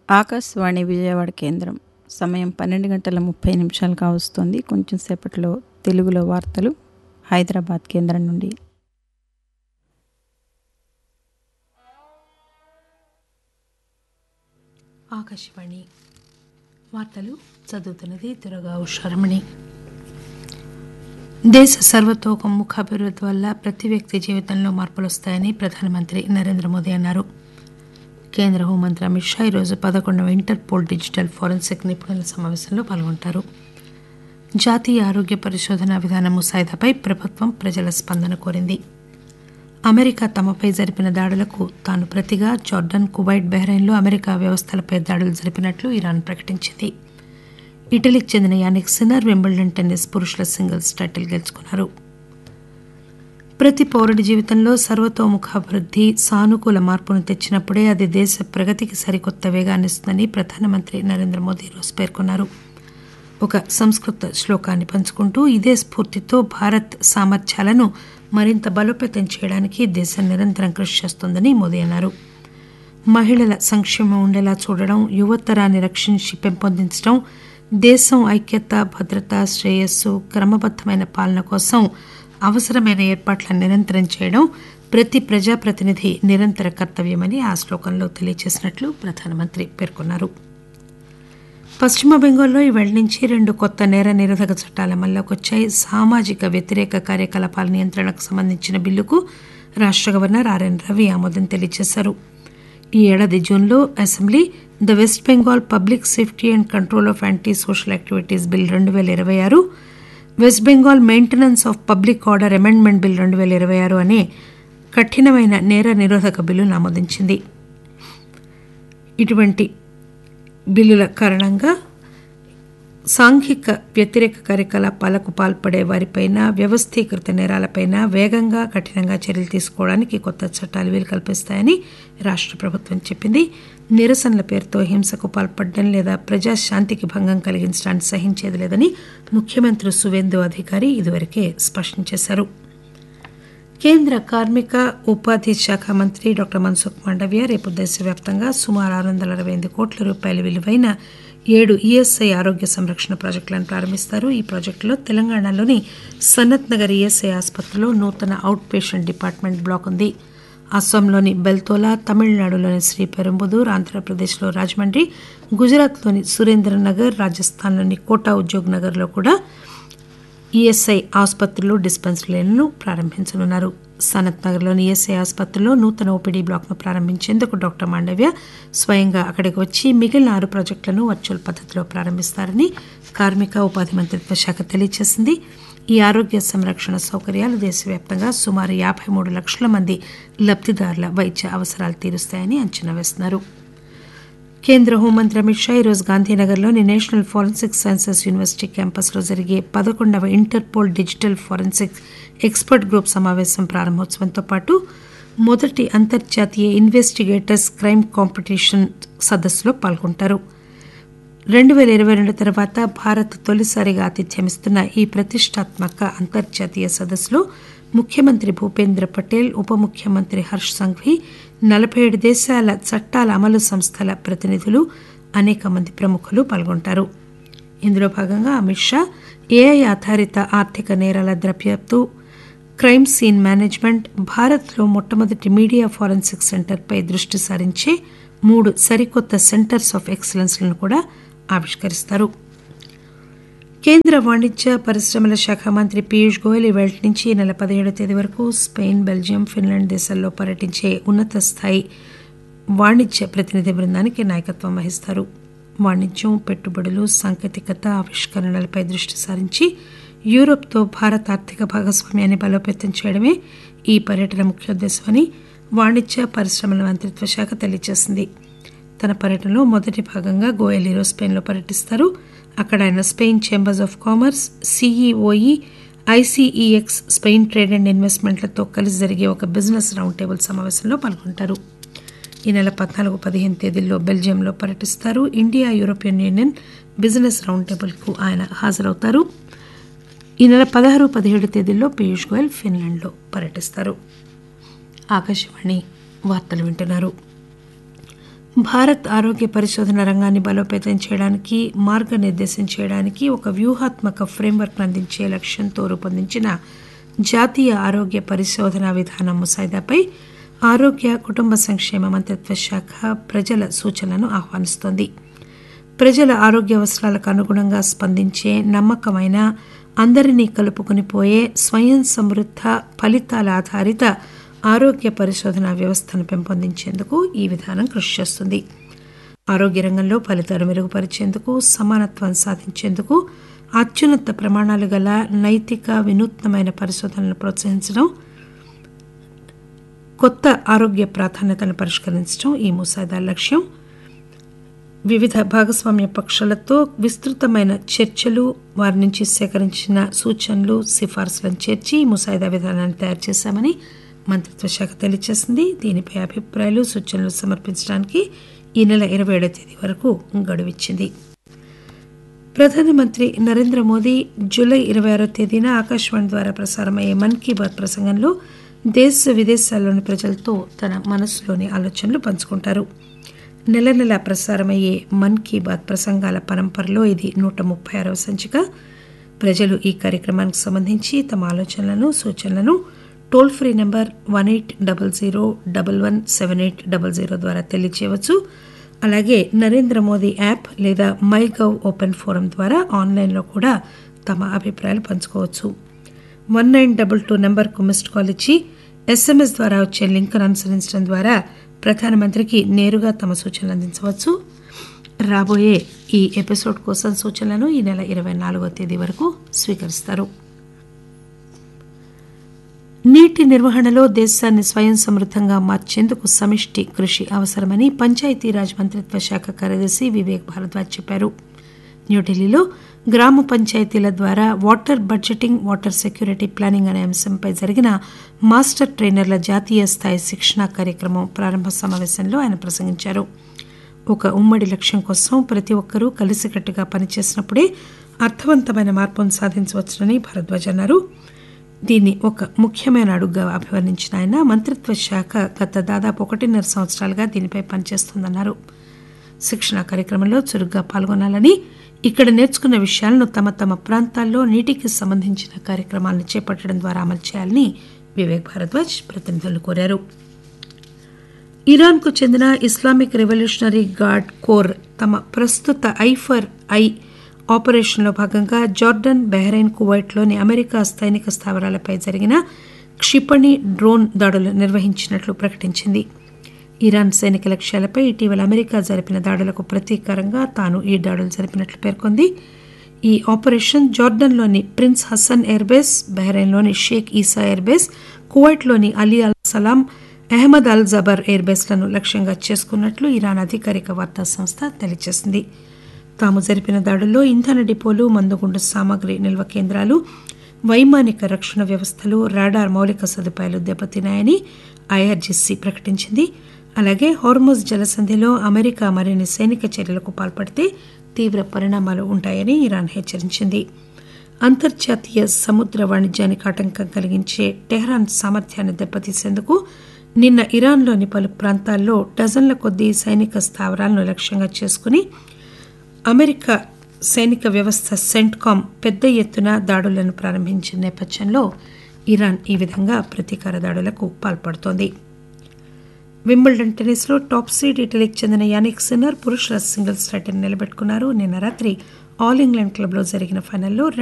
ఆకాశవాణి విజయవాడ కేంద్రం సమయం పన్నెండు గంటల ముప్పై నిమిషాలు కావస్తుంది కొంచెం సేపట్లో తెలుగులో వార్తలు హైదరాబాద్ కేంద్రం నుండి ఆకాశవాణి వార్తలు చదువుతున్నది దురగా ఉషారమణి దేశ సర్వతోముఖాభివృద్ధి వల్ల ప్రతి వ్యక్తి జీవితంలో మార్పులు వస్తాయని ప్రధానమంత్రి నరేంద్ర మోదీ అన్నారు కేంద్ర హోంమంత్రి అమిత్ షా ఈరోజు పదకొండవ ఇంటర్పోల్ డిజిటల్ ఫోరెన్సిక్ నిపుణుల సమావేశంలో పాల్గొంటారు జాతీయ ఆరోగ్య పరిశోధన విధాన ముసాయిదాపై ప్రభుత్వం ప్రజల స్పందన కోరింది అమెరికా తమపై జరిపిన దాడులకు తాను ప్రతిగా జార్డన్ కువైట్ బహ్రెయిన్లో అమెరికా వ్యవస్థలపై దాడులు జరిపినట్లు ఇరాన్ ప్రకటించింది ఇటలీకి చెందిన యానిక్ సిన్నర్ వింబుల్డన్ టెన్నిస్ పురుషుల సింగిల్స్ టైటిల్ గెలుచుకున్నారు ప్రతి పౌరుడి జీవితంలో సర్వతోముఖాభివృద్ధి సానుకూల మార్పును తెచ్చినప్పుడే అది దేశ ప్రగతికి సరికొత్త వేగాన్నిస్తుందని ప్రధానమంత్రి నరేంద్ర మోదీ ఈరోజు పేర్కొన్నారు ఒక సంస్కృత శ్లోకాన్ని పంచుకుంటూ ఇదే స్ఫూర్తితో భారత్ సామర్థ్యాలను మరింత బలోపేతం చేయడానికి దేశం నిరంతరం కృషి చేస్తోందని మోదీ అన్నారు మహిళల సంక్షేమం ఉండేలా చూడడం యువతరాన్ని రక్షించి పెంపొందించడం దేశం ఐక్యత భద్రత శ్రేయస్సు క్రమబద్దమైన పాలన కోసం అవసరమైన ఏర్పాట్లను నిరంతరం చేయడం ప్రతి ప్రజాప్రతినిధి నిరంతర కర్తవ్యమని ఆ శ్లోకంలో తెలియజేసినట్లు ప్రధానమంత్రి పేర్కొన్నారు పశ్చిమ బెంగాల్లో ఈవేళ నుంచి రెండు కొత్త నేర నిరోధక చట్టాల అమల్లోకి వచ్చాయి సామాజిక వ్యతిరేక కార్యకలాపాల నియంత్రణకు సంబంధించిన బిల్లుకు రాష్ట గవర్నర్ ఆర్ఎన్ రవి ఆమోదం తెలియజేశారు ఈ ఏడాది జూన్లో assembly the West Bengal public safety and control of anti social activities bill రెండు వేల ఇరవై ఆరు West Bengal maintenance of public order amendment bill రెండు వేల ఇరవై ఆరు అనే కఠినమైన నేర నిరోధక బిల్లును ఆమోదించింది ఇటువంటి బిల్లుల కారణంగా సాంఘిక వ్యతిరేక కార్యకలాపాలకు పాల్పడే వారిపైన వ్యవస్థీకృత నేరాలపైన వేగంగా కఠినంగా చర్యలు తీసుకోవడానికి కొత్త చట్టాలు వీలు కల్పిస్తాయని రాష్ట ప్రభుత్వం చెప్పింది నిరసనల పేరుతో హింసకు పాల్పడడం లేదా ప్రజాశాంతికి భంగం కలిగించడాన్ని సహించేది లేదని ముఖ్యమంత్రి సువేందు అధికారి ఇదివరకే స్పష్టం చేశారు కేంద్ర కార్మిక ఉపాధి శాఖ మంత్రి డాక్టర్ మన్సుఖ్ మాండవ్య రేపు దేశవ్యాప్తంగా సుమారు ఆరు వందల అరవై ఎనిమిది కోట్ల రూపాయల విలువైన ఏడు ఈఎస్ఐ ఆరోగ్య సంరక్షణ ప్రాజెక్టులను ప్రారంభిస్తారు ఈ ప్రాజెక్టులో తెలంగాణలోని సనత్ నగర్ ఈఎస్ఐ ఆసుపత్రిలో నూతన అవుట్ పేషెంట్ డిపార్ట్మెంట్ బ్లాక్ ఉంది అస్సాంలోని బెల్తోలా తమిళనాడులోని శ్రీపెరంబుదూర్ ఆంధ్రప్రదేశ్లో రాజమండ్రి గుజరాత్లోని సురేంద్రనగర్ రాజస్థాన్లోని కోటా ఉద్యోగ్ నగర్లో కూడా ఈఎస్ఐ ఆసుపత్రులు డిస్పెన్సరీలను ప్రారంభించనున్నారు సనత్ నగర్లోని ఈఎస్ఐ ఆసుపత్రిలో నూతన ఓపీడీ బ్లాక్ను ప్రారంభించేందుకు డాక్టర్ మాండవ్య స్వయంగా అక్కడికి వచ్చి మిగిలిన ఆరు ప్రాజెక్టులను వర్చువల్ పద్దతిలో ప్రారంభిస్తారని కార్మిక ఉపాధి మంత్రిత్వ శాఖ తెలియజేసింది ఈ ఆరోగ్య సంరక్షణ సౌకర్యాలు దేశవ్యాప్తంగా సుమారు యాభై మూడు లక్షల మంది లబ్దిదారుల వైద్య అవసరాలు తీరుస్తాయని అంచనా వేస్తున్నారు కేంద్ర హోంమంత్రి అమిత్ షా ఈరోజు గాంధీనగర్లోని నేషనల్ ఫోరెన్సిక్ సైన్సెస్ యూనివర్సిటీ క్యాంపస్లో జరిగే పదకొండవ Interpol digital forensic expert group సమావేశం ప్రారంభోత్సవంతో పాటు మొదటి అంతర్జాతీయ ఇన్వెస్టిగేటర్స్ క్రైమ్ కాంపిటీషన్ సదస్సులో పాల్గొంటారు రెండు పేల ఇరవై రెండు తర్వాత భారత్ తొలిసారిగా ఆతిథ్యమిస్తున్న ఈ ప్రతిష్టాత్మక అంతర్జాతీయ సదస్సులో ముఖ్యమంత్రి భూపేంద్ర పటేల్ ఉప ముఖ్యమంత్రి హర్ష్ సంఘ్వి నలభై ఏడు దేశాల చట్టాల అమలు సంస్థల ప్రతినిధులు అనేక మంది ప్రముఖులు పాల్గొంటారు ఇందులో భాగంగా అమిత్ షా ఏఐ ఆధారిత ఆర్థిక నేరాల దర్యాప్తు క్రైమ్ సీన్ మేనేజ్మెంట్ భారత్లో మొట్టమొదటి మీడియా ఫోరెన్సిక్ సెంటర్పై దృష్టి సారించే మూడు సరికొత్త సెంటర్స్ ఆఫ్ ఎక్సలెన్స్లను కూడా ఆవిష్కరిస్తారు కేంద్ర వాణిజ్య పరిశ్రమల శాఖ మంత్రి పీయూష్ గోయల్ ఈవేళ నుంచి ఈ నెల పదిహేడవ తేదీ వరకు స్పెయిన్ బెల్జియం ఫిన్లాండ్ దేశాల్లో పర్యటించే ఉన్నత స్థాయి వాణిజ్య ప్రతినిధి బృందానికి నాయకత్వం వహిస్తారు వాణిజ్యం పెట్టుబడులు సాంకేతికత ఆవిష్కరణలపై దృష్టి సారించి యూరోప్తో భారత్ ఆర్థిక భాగస్వామ్యాన్ని బలోపేతం చేయడమే ఈ పర్యటన ముఖ్యోద్దేశమని వాణిజ్య పరిశ్రమల మంత్రిత్వ శాఖ తెలియజేసింది తన పర్యటనలో మొదటి భాగంగా గోయల్ ఈరోజు స్పెయిన్లో పర్యటిస్తారు అక్కడ ఆయన Spain chambers of commerce CEOE ICEX Spain trade and ఇన్వెస్ట్మెంట్లతో కలిసి జరిగే ఒక బిజినెస్ రౌండ్ టేబుల్ సమావేశంలో పాల్గొంటారు ఈ నెల పద్నాలుగు పదిహేను తేదీల్లో బెల్జియంలో పర్యటిస్తారు India European Union business round టేబుల్కు ఆయన హాజరవుతారు ఈ నెల పదహారు పదిహేడు తేదీల్లో పీయూష్ గోయల్ ఫిన్లాండ్లో పర్యటిస్తారు ఆకాశవాణి వార్తలు వింటున్నారు భారత్ ఆరోగ్య పరిశోధన రంగాన్ని బలోపేతం చేయడానికి మార్గనిర్దేశం చేయడానికి ఒక వ్యూహాత్మక ఫ్రేమ్వర్క్ అందించే లక్ష్యంతో రూపొందించిన జాతీయ ఆరోగ్య పరిశోధన విధానం ముసాయిదాపై ఆరోగ్య కుటుంబ సంక్షేమ మంత్రిత్వ శాఖ ప్రజల సూచనలను ఆహ్వానిస్తోంది ప్రజల ఆరోగ్య అవసరాలకు అనుగుణంగా స్పందించే నమ్మకమైన అందరినీ కలుపుకుని పోయే స్వయం సమృద్ధ ఫలితాల ఆధారిత ఆరోగ్య పరిశోధన వ్యవస్థను పెంపొందించేందుకు ఈ విధానం కృషి చేస్తుంది ఆరోగ్య రంగంలో ఫలితాలు మెరుగుపరిచేందుకు సమానత్వం సాధించేందుకు అత్యున్నత ప్రమాణాలు గల నైతిక వినూత్నమైన పరిశోధనలను ప్రోత్సహించడం కొత్త ఆరోగ్య ప్రాధాన్యతలను పరిష్కరించడం ఈ ముసాయిదా లక్ష్యం వివిధ భాగస్వామ్య పక్షాలతో విస్తృతమైన చర్చలు వారి నుంచి సేకరించిన సూచనలు సిఫార్సులను చేర్చి ఈ ముసాయిదా విధానాన్ని తయారు చేశామని మంత్రిత్వ శాఖ తెలియజేసింది దీనిపై అభిప్రాయాలు సూచనలు సమర్పించడానికి ఈ నెల ఇరవై ఏడో తేదీ వరకు గడువిచ్చింది ప్రధానమంత్రి నరేంద్ర మోదీ జూలై ఇరవై ఆరో తేదీన ఆకాశవాణి ద్వారా ప్రసారమయ్యే మన్ కీ బాత్ ప్రసంగంలో దేశ విదేశాల్లోని ప్రజలతో తన మనసులోని ఆలోచనలు పంచుకుంటారు నెల నెల ప్రసారమయ్యే మన్ కీ బాత్ ప్రసంగాల పరంపరలో ఇది నూట ముప్పై ఆరవ సంచిక ప్రజలు ఈ కార్యక్రమానికి సంబంధించి తమ ఆలోచనలను సూచనలను toll free number one eight double zero double one seven eight double zero ద్వారా తెలియచేయవచ్చు అలాగే నరేంద్ర మోదీ యాప్ లేదా మై గవ్ ఓపెన్ ఫోరం ద్వారా ఆన్లైన్లో కూడా తమ అభిప్రాయాలు పంచుకోవచ్చు వన్ నైన్ డబల్ టూ నెంబర్కు మిస్డ్ కాల్ ఇచ్చి ఎస్ఎంఎస్ ద్వారా వచ్చే లింక్ను అనుసరించడం ద్వారా ప్రధానమంత్రికి నేరుగా తమ సూచనలు అందించవచ్చు రాబోయే ఈ ఎపిసోడ్ కోసం సూచనలను ఈ నెల ఇరవై నాలుగో తేదీ వరకు స్వీకరిస్తారు నీటి నిర్వహణలో దేశాన్ని స్వయం సమృద్దంగా మార్చేందుకు సమిష్టి కృషి అవసరమని పంచాయతీరాజ్ మంత్రిత్వ శాఖ కార్యదర్శి వివేక్ భారద్వాజ్ చెప్పారు న్యూఢిల్లీలో గ్రామ పంచాయతీల ద్వారా water budgeting water security planning అనే అంశంపై జరిగిన మాస్టర్ ట్రైనర్ల జాతీయ స్థాయి శిక్షణా కార్యక్రమం ప్రారంభ సమావేశంలో ఆయన ప్రసంగించారు ఒక ఉమ్మడి లక్ష్యం కోసం ప్రతి ఒక్కరూ కలిసికట్టుగా పనిచేసినప్పుడే అర్థవంతమైన మార్పును సాధించవచ్చునని భారద్వాజ్ అన్నారు దీన్ని ఒక ముఖ్యమైన అడుగుగా అభివర్ణించిన ఆయన మంత్రిత్వ శాఖ గత దాదాపు ఒకటిన్నర సంవత్సరాలుగా దీనిపై పనిచేస్తోందన్నారు శిక్షణా కార్యక్రమంలో చురుగ్గా పాల్గొనాలని ఇక్కడ నేర్చుకున్న విషయాలను తమ తమ ప్రాంతాల్లో నీటికి సంబంధించిన కార్యక్రమాలను చేపట్టడం ద్వారా అమలు చేయాలని వివేక్ భారద్వాజ్ ప్రతినిధులను కోరారు ఇరాన్కు చెందిన ఇస్లామిక్ రెవల్యూషనరీ గార్డ్ కోర్ తమ ప్రస్తుత ఐఫర్ ఐ ఆపరేషన్లో భాగంగా జార్డన్ బహ్రెయిన్ కువైట్లోని అమెరికా సైనిక స్థావరాలపై జరిగిన క్షిపణి డ్రోన్ దాడులు నిర్వహించినట్లు ప్రకటించింది ఇరాన్ సైనిక లక్ష్యాలపై ఇటీవల అమెరికా జరిపిన దాడులకు ప్రతీకారంగా తాను ఈ దాడులు జరిపినట్లు పేర్కొంది ఈ ఆపరేషన్ జార్డన్లోని ప్రిన్స్ హసన్ ఎయిర్బేస్ బహ్రెయిన్లోని షేక్ ఈసా ఎయిర్బేస్ కువైట్లోని Ali al Salem Ahmad al Jaber ఎయిర్బేస్లను లక్ష్యంగా చేసుకున్నట్లు ఇరాన్ అధికారిక వార్తా సంస్థ తెలియజేసింది తాము జరిపిన దాడుల్లో ఇంధన డిపోలు మందుగుండు సామగ్రి నిల్వ కేంద్రాలు వైమానిక రక్షణ వ్యవస్థలు రాడార్ మౌలిక సదుపాయాలు దెబ్బతిన్నాయని ఐఆర్జీసీ ప్రకటించింది అలాగే హార్మోజ్ జలసంధిలో అమెరికా మరిన్ని సైనిక చర్యలకు పాల్పడితే తీవ్ర పరిణామాలు ఉంటాయని ఇరాన్ హెచ్చరించింది అంతర్జాతీయ సముద్ర వాణిజ్యానికి ఆటంకం కలిగించే టెహ్రాన్ సామర్థ్యాన్ని దెబ్బతీసేందుకు నిన్న ఇరాన్లోని పలు ప్రాంతాల్లో డజన్ల కొద్దీ సైనిక స్థావరాలను లక్ష్యంగా చేసుకుని అమెరికా సైనిక వ్యవస్థ సెంట్కామ్ పెద్ద ఎత్తున దాడులను ప్రారంభించిన నేపథ్యంలో ఇరాన్ ఈ విధంగా ప్రతీకార దాడులకు పాల్పడుతోంది వింబుల్డన్ టెన్నిస్లో టాప్ సీడ్ ఇటలీకి చెందిన యానిక్ సిన్నర్ పురుషుల సింగిల్స్ టైటిల్ నిలబెట్టుకున్నారు నిన్న రాత్రి ఆల్ ఇంగ్లాండ్ క్లబ్లో జరిగిన ఫైనల్లో